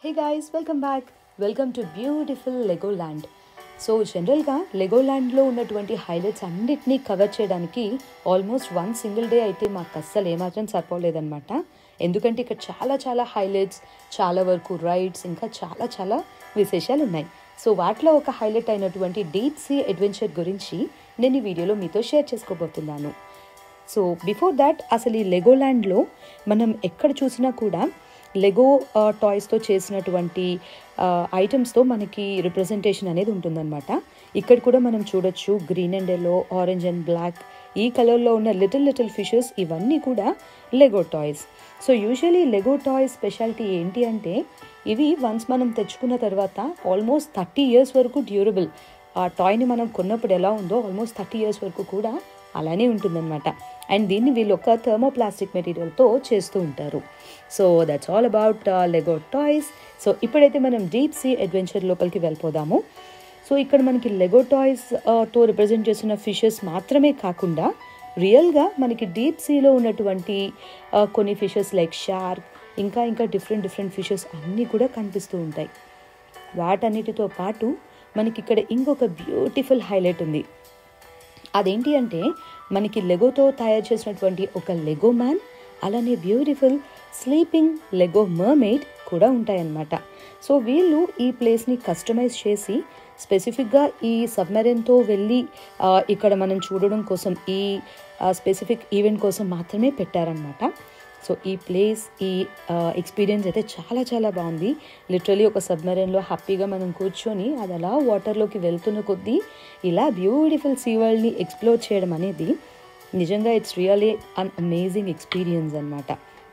hey guys welcome back welcome to beautiful Lego land so జనరల్గా Lego ల్యాండ్లో ఉన్నటువంటి highlights అన్నిటినీ కవర్ చేయడానికి ఆల్మోస్ట్ వన్ సింగిల్ డే అయితే మాకు అస్సలు ఏమాత్రం సరిపోలేదన్నమాట ఎందుకంటే ఇక్కడ చాలా చాలా హైలైట్స్ చాలా వరకు రైడ్స్ ఇంకా చాలా చాలా విశేషాలు ఉన్నాయి సో వాటిలో ఒక హైలైట్ అయినటువంటి డీప్ సీ అడ్వెంచర్ గురించి నేను ఈ వీడియోలో మీతో షేర్ చేసుకోబోతున్నాను సో బిఫోర్ దాట్ అసలు ఈ లెగో ల్యాండ్లో మనం ఎక్కడ చూసినా కూడా లెగో టాయ్స్తో చేసినటువంటి ఐటమ్స్తో మనకి రిప్రజెంటేషన్ అనేది ఉంటుందన్నమాట ఇక్కడ కూడా మనం చూడొచ్చు green and yellow orange and black ఈ కలర్లో ఉన్న లిటిల్ లిటిల్ ఫిషెస్ ఇవన్నీ కూడా Lego toys so usually Lego toys speciality ఏంటి అంటే ఇవి వన్స్ మనం తెచ్చుకున్న తర్వాత ఆల్మోస్ట్ థర్టీ ఇయర్స్ వరకు డ్యూరబుల్ ఆ టాయ్ని మనం కొన్నప్పుడు ఎలా ఉందో ఆల్మోస్ట్ థర్టీ ఇయర్స్ వరకు కూడా అలానే ఉంటుందన్నమాట అండ్ దీన్ని వీళ్ళు ఒక థర్మోప్లాస్టిక్ మెటీరియల్తో చేస్తూ ఉంటారు so that's all about Lego toys so ఇప్పుడైతే మనం డీప్ సీ అడ్వెంచర్ లోపలికి వెళ్ళిపోదాము సో ఇక్కడ మనకి లెగో టాయ్స్ తో రిప్రజెంట్ చేసిన ఫిషెస్ మాత్రమే కాకుండా రియల్గా మనకి డీప్ సీలో ఉన్నటువంటి ఆ, కొన్ని ఫిషెస్ లైక్ షార్క్ ఇంకా ఇంకా డిఫరెంట్ డిఫరెంట్ ఫిషెస్ అన్నీ కూడా కనిపిస్తూ ఉంటాయి వాటన్నిటితో పాటు మనకి ఇక్కడ ఇంకొక బ్యూటిఫుల్ హైలైట్ ఉంది అదేంటి అంటే మనకి లెగోతో తయారు చేసినటువంటి ఒక లెగో మ్యాన్ అలానే బ్యూటిఫుల్ స్లీపింగ్ లెగో మర్మేడ్ కూడా ఉంటాయన్నమాట సో వీళ్ళు ఈ ప్లేస్ని కస్టమైజ్ చేసి స్పెసిఫిక్గా ఈ సబ్మెరైన్తో వెళ్ళి ఆ, ఇక్కడ మనం చూడడం కోసం ఈ స్పెసిఫిక్ ఈవెంట్ కోసం మాత్రమే పెట్టారనమాట సో ఈ ప్లేస్ ఈ ఎక్స్పీరియన్స్ అయితే చాలా చాలా బాగుంది లిటరలీ ఒక సబ్మెరైన్లో హ్యాపీగా మనం కూర్చొని అది అలా వాటర్లోకి వెళ్తున్న కొద్దీ ఇలా బ్యూటిఫుల్ సీ వరల్డ్ని ఎక్స్ప్లోర్ చేయడం అనేది నిజంగా it's really an amazing experience అనమాట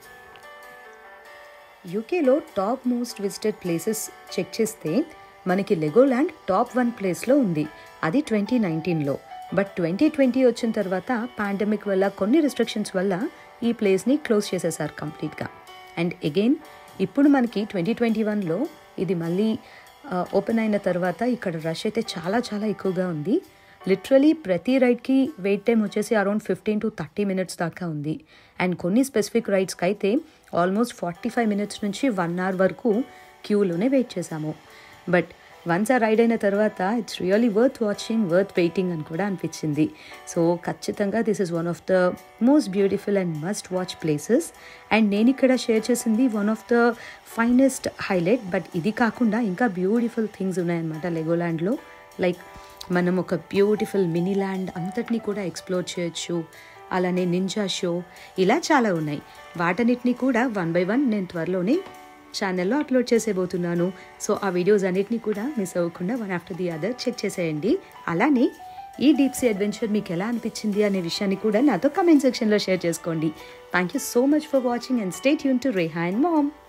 యూకేలో top most visited places check చేస్తే మనకి లెగోల్యాండ్ టాప్ వన్ ప్లేస్లో ఉంది అది ట్వంటీ నైన్టీన్లో బట్ ట్వంటీ ట్వంటీ వచ్చిన తర్వాత పాండమిక్ వల్ల కొన్ని రిస్ట్రిక్షన్స్ వల్ల ఈ ప్లేస్ని క్లోజ్ చేసేసారు కంప్లీట్గా అండ్ అగైన్ ఇప్పుడు మనకి ట్వంటీ ట్వంటీ వన్లో ఇది మళ్ళీ ఓపెన్ అయిన తర్వాత ఇక్కడ రష్ అయితే చాలా చాలా ఎక్కువగా ఉంది లిటరలీ ప్రతి రైడ్కి వెయిట్ టైం వచ్చేసి around fifteen to thirty minutes దాకా ఉంది అండ్ కొన్ని స్పెసిఫిక్ రైడ్స్కి అయితే ఆల్మోస్ట్ ఫార్టీ ఫైవ్ మినిట్స్ నుంచి వన్ అవర్ వరకు క్యూలోనే వెయిట్ చేశాము బట్ వన్స్ ఆ రైడ్ అయిన తర్వాత it's really worth watching worth waiting అని కూడా అనిపించింది సో ఖచ్చితంగా this is one of the most beautiful and must watch places and నేను ఇక్కడ షేర్ చేసింది one of the finest highlight but ఇది కాకుండా ఇంకా బ్యూటిఫుల్ థింగ్స్ ఉన్నాయన్నమాట లెగోల్యాండ్లో లైక్ మనం ఒక బ్యూటిఫుల్ మినీ ల్యాండ్ అంతటినీ కూడా ఎక్స్ప్లోర్ చేయొచ్చు అలానే నింజా షో ఇలా చాలా ఉన్నాయి వాటన్నిటిని కూడా వన్ బై వన్ నేను త్వరలోనే ఛానల్లో అప్లోడ్ చేసేబోతున్నాను సో ఆ వీడియోస్ అన్నిటిని కూడా మిస్ అవ్వకుండా one after the other check చేసేయండి అలానే ఈ డీప్ సీ అడ్వెంచర్ మీకు ఎలా అనిపించింది అనే విషయాన్ని కూడా నాతో కమెంట్ సెక్షన్లో షేర్ చేసుకోండి thank you so much for watching and stay tune to Reha and ma'am